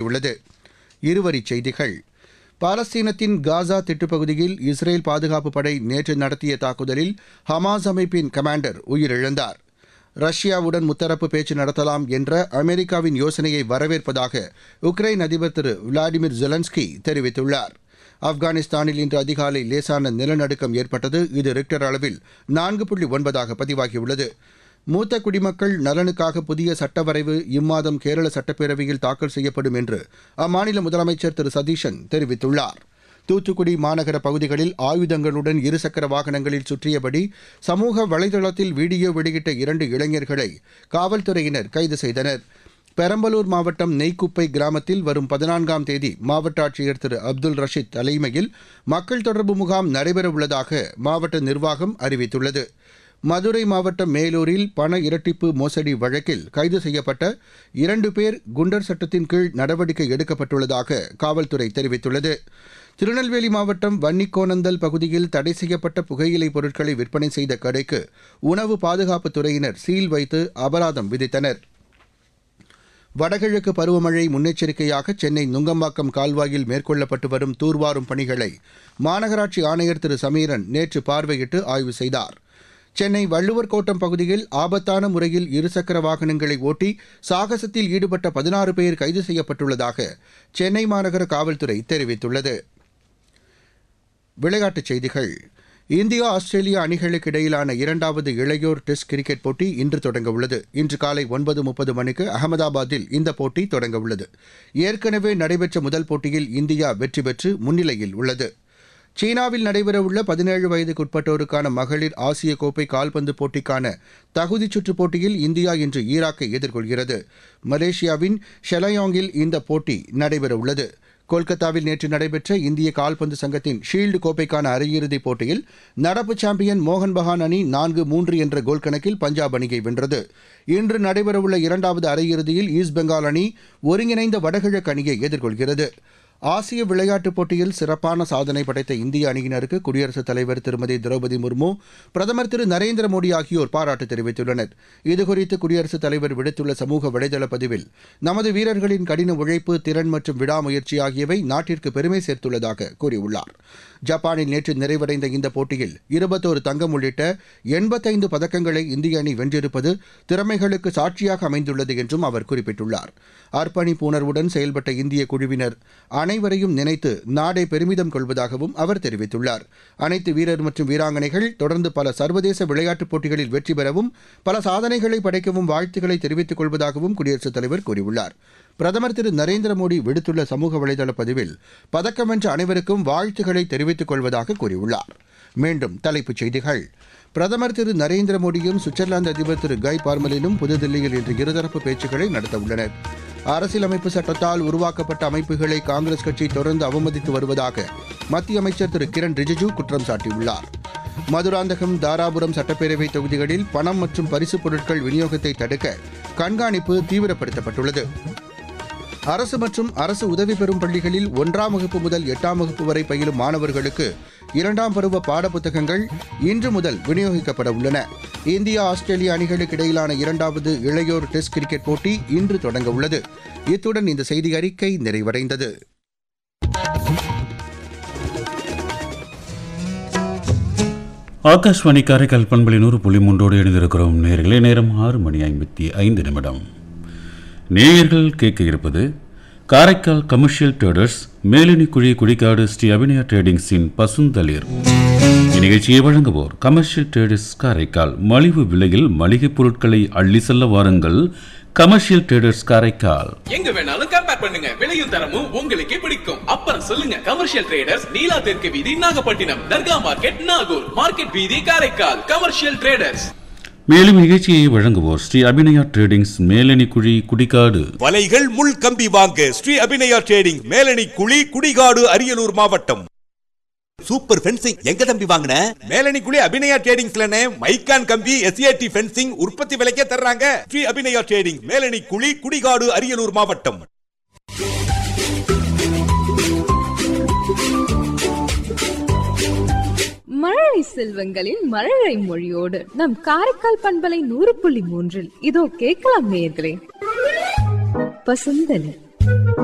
தெரிவித்துள்ளது இருவரிச் செய்திகள் பாலஸ்தீனத்தின் காசா திட்டுப்பகுதியில் இஸ்ரேல் பாதுகாப்பு படை நேற்று நடத்திய தாக்குதலில் ஹமாஸ் அமைப்பின் கமாண்டர் உயிரிழந்தார் ரஷ்யாவுடன் முத்தரப்பு பேச்சு நடத்தலாம் என்ற அமெரிக்காவின் யோசனையை வரவேற்பதாக உக்ரைன் அதிபர் திரு விளாடிமிர் ஜெலன்ஸ்கி தெரிவித்துள்ளார் ஆப்கானிஸ்தானில் இன்று அதிகாலை லேசான நிலநடுக்கம் ஏற்பட்டது இது ரிக்டர் அளவில் நான்கு புள்ளி ஒன்பதாக பதிவாகியுள்ளது மூத்த குடிமக்கள் நலனுக்காக புதிய சட்ட வரைவு இம்மாதம் கேரள சட்டப்பேரவையில் தாக்கல் செய்யப்படும் என்று அம்மாநில முதலமைச்சர் திரு சதீஷன் தெரிவித்துள்ளார் தூத்துக்குடி மாநகர பகுதிகளில் ஆயுதங்களுடன் இருசக்கர வாகனங்களில் சுற்றியபடி சமூக வலைதளத்தில் வீடியோ வெளியிட்ட இரண்டு இளைஞர்களை காவல்துறையினர் கைது செய்தனர் பெரம்பலூர் மாவட்டம் நெய்க்குப்பை கிராமத்தில் வரும் பதினான்காம் தேதி மாவட்ட ஆட்சியர் திரு அப்துல் ரஷீத் தலைமையில் மக்கள் தொடர்பு முகாம் நடைபெறவுள்ளதாக மாவட்ட நிர்வாகம் அறிவித்துள்ளது மதுரை மாவட்டம் மேலூரில் பண இரட்டிப்பு மோசடி வழக்கில் கைது செய்யப்பட்ட இரண்டு பேர் குண்டர் சட்டத்தின் கீழ் நடவடிக்கை எடுக்கப்பட்டுள்ளதாக காவல்துறை தெரிவித்துள்ளது திருநெல்வேலி மாவட்டம் வன்னிக்கோணந்தல் பகுதியில் தடை செய்யப்பட்ட புகையிலை பொருட்களை விற்பனை செய்த கடைக்கு உணவு பாதுகாப்புத் துறையினர் சீல் வைத்து அபராதம் விதித்தனர் வடகிழக்கு பருவமழை முன்னெச்சரிக்கையாக சென்னை நுங்கம்பாக்கம் கால்வாயில் மேற்கொள்ளப்பட்டு வரும் தூர்வாரும் பணிகளை மாநகராட்சி ஆணையர் திரு சமீரன் நேற்று பார்வையிட்டு ஆய்வு செய்தார் சென்னை வள்ளுவர் கோட்டம் பகுதியில் ஆபத்தான முறையில் இருசக்கர வாகனங்களை ஓட்டி சாகசத்தில் ஈடுபட்ட பதினாறு பேர் கைது செய்யப்பட்டுள்ளதாக சென்னை மாநகர காவல்துறை தெரிவித்துள்ளது விளையாட்டுச் செய்திகள் இந்தியா ஆஸ்திரேலியா அணிகளுக்கு இடையிலான இரண்டாவது இளையோர் டெஸ்ட் கிரிக்கெட் போட்டி இன்று தொடங்கவுள்ளது இன்று காலை ஒன்பது முப்பது மணிக்கு அகமதாபாத்தில் இந்த போட்டி தொடங்கவுள்ளது ஏற்கனவே நடைபெற்ற முதல் போட்டியில் இந்தியா வெற்றி பெற்று முன்னிலையில் உள்ளது சீனாவில் நடைபெறவுள்ள பதினேழு வயதுக்குட்பட்டோருக்கான மகளிர் ஆசிய கோப்பை கால்பந்து போட்டிக்கான தகுதிச் சுற்றுப் போட்டியில் இந்தியா இன்று ஈராக்கை எதிர்கொள்கிறது மலேசியாவின் ஷெலயாங்கில் இந்த போட்டி நடைபெறவுள்ளது கொல்கத்தாவில் நேற்று நடைபெற்ற இந்திய கால்பந்து சங்கத்தின் ஷீல்டு கோப்பைக்கான அரையிறுதிப் போட்டியில் நடப்பு சாம்பியன் மோகன் பகான் அணி நான்கு மூன்று என்ற கோல் கணக்கில் பஞ்சாப் அணியை வென்றது இன்று நடைபெறவுள்ள இரண்டாவது அரையிறுதியில் ஈஸ்ட் பெங்கால் அணி ஒருங்கிணைந்த வடகிழக்கு அணியை எதிர்கொள்கிறது ஆசிய விளையாட்டுப் போட்டியில் சிறப்பான சாதனை படைத்த இந்திய அணியினருக்கு குடியரசுத் தலைவர் திருமதி திரௌபதி முர்மு பிரதமர் திரு நரேந்திர மோடி ஆகியோர் பாராட்டு தெரிவித்துள்ளனர் இதுகுறித்து குடியரசுத் தலைவர் விடுத்துள்ள சமூக வலைதள பதிவில் நமது வீரர்களின் கடின உழைப்பு திறன் மற்றும் விடாமுயற்சி ஆகியவை நாட்டிற்கு பெருமை சேர்த்துள்ளதாக கூறியுள்ளார் ஜப்பானில் நேற்று நிறைவடைந்த இந்த போட்டியில் இருபத்தோரு தங்கம் உள்ளிட்ட எண்பத்தைந்து பதக்கங்களை இந்திய அணி வென்றிருப்பது திறமைகளுக்கு சாட்சியாக அமைந்துள்ளது என்றும் அவர் குறிப்பிட்டுள்ளார் அர்ப்பணிப்பு உணர்வுடன் செயல்பட்ட இந்திய குழுவினர் அனைவரையும் நினைத்து நாடே பெருமிதம் கொள்வதாகவும் அவர் தெரிவித்துள்ளார் அனைத்து வீரர் மற்றும் வீராங்கனைகள் தொடர்ந்து பல சர்வதேச விளையாட்டுப் போட்டிகளில் வெற்றி பெறவும் பல சாதனைகளை படைக்கவும் வாழ்த்துக்களை தெரிவித்துக் கொள்வதாகவும் குடியரசுத் தலைவர் கூறியுள்ளார் பிரதமர் திரு நரேந்திர மோடி விடுத்துள்ள சமூக வலைதள பதிவில் பதக்கம் வென்ற அனைவருக்கும் வாழ்த்துக்களை தெரிவித்துக் கொள்வதாக கூறியுள்ளார் மீண்டும் தலைப்புச் செய்திகள் பிரதமர் திரு நரேந்திர மோடியும் சுவிட்சர்லாந்து அதிபர் திரு கை பார்மலினும் புதுதில்லியில் இன்று இருதரப்பு பேச்சுக்களை நடத்தவுள்ளனர் அரசியலமைப்பு சட்டத்தால் உருவாக்கப்பட்ட அமைப்புகளை காங்கிரஸ் கட்சி தொடர்ந்து அவமதித்து வருவதாக மத்திய அமைச்சர் திரு கிரண் ரிஜிஜூ குற்றம் சாட்டியுள்ளார் மதுராந்தகம் தாராபுரம் சட்டப்பேரவை தொகுதிகளில் பணம் மற்றும் பரிசுப் பொருட்கள் விநியோகத்தை தடுக்க கண்காணிப்பு தீவிரப்படுத்தப்பட்டுள்ளது அரசு மற்றும் அரசு உதவி பெறும் பள்ளிகளில் ஒன்றாம் வகுப்பு முதல் எட்டாம் வகுப்பு வரை பயிலும் மாணவர்களுக்கு இரண்டாம் பருவ பாடப்புத்தகங்கள் இன்று முதல் விநியோகிக்கப்பட உள்ளன இந்தியா ஆஸ்திரேலியா அணிகளுக்கு இடையிலான இரண்டாவது இளையோர் டெஸ்ட் கிரிக்கெட் போட்டி இன்று தொடங்க உள்ளது இத்துடன் இந்த செய்தி அறிக்கை நிறைவடைந்தது ஆகாஷ்வாணி காரைக்கால் பண்பலி நூறு புள்ளி மூன்றோடு இணைந்திருக்கிறோம் நேர்களே நேரம் ஆறு மணி ஐம்பத்தி ஐந்து நிமிடம் நேயர்கள் கேட்க இருப்பது காரைக்கால் கமர்ஷியல் ட்ரேடர்ஸ் மேலினி குழி குடிக்காடு ஸ்ரீ அபிநயா ட்ரேடிங்ஸின் பசுந்தளிர் இந்நிகழ்ச்சியை வழங்குவோர் கமர்ஷியல் ட்ரேடர்ஸ் காரைக்கால் மலிவு விலையில் மளிகைப் பொருட்களை அள்ளி செல்ல வாருங்கள் கமர்ஷியல் ட்ரேடர்ஸ் காரைக்கால் எங்க வேணாலும் கம்பேர் பண்ணுங்க விலையும் தரமும் உங்களுக்கே பிடிக்கும் அப்புறம் சொல்லுங்க கமர்ஷியல் ட்ரேடர்ஸ் நீலா தெற்கு வீதி நாகப்பட்டினம் தர்கா மார்க்கெட் நாகூர் மார்க்கெட் வீதி காரைக்கால் கமர்ஷியல் ட்ரேடர்ஸ் மேலும் நிகழ்ச்சியை வழங்குவோர் ஸ்ரீ அபிநயா ட்ரேடிங்ஸ் மேலணி குழி குடிக்காடு வலைகள் முள் கம்பி வாங்க ஸ்ரீ அபிநயா ட்ரேடிங் மேலணி குழி குடிகாடு அரியலூர் மாவட்டம் சூப்பர் ஃபென்சிங் எங்க தம்பி வாங்கின மேலணி குழி அபிநயா ட்ரேடிங்ஸ்லனே மைக்கான் கம்பி எஸ்ஏடி ஃபென்சிங் உற்பத்தி விலைக்கே தர்றாங்க ஸ்ரீ அபிநயா ட்ரேடிங் மேலணி குழி குடிகாடு அரியலூர் மாவட்டம் மழலை செல்வங்களின் மழலை மொழியோடு நம் காரைக்கால் பண்பலை நூறு புள்ளி மூன்றில் இதோ கேட்கலாம் நேயர்களே பசுந்தலி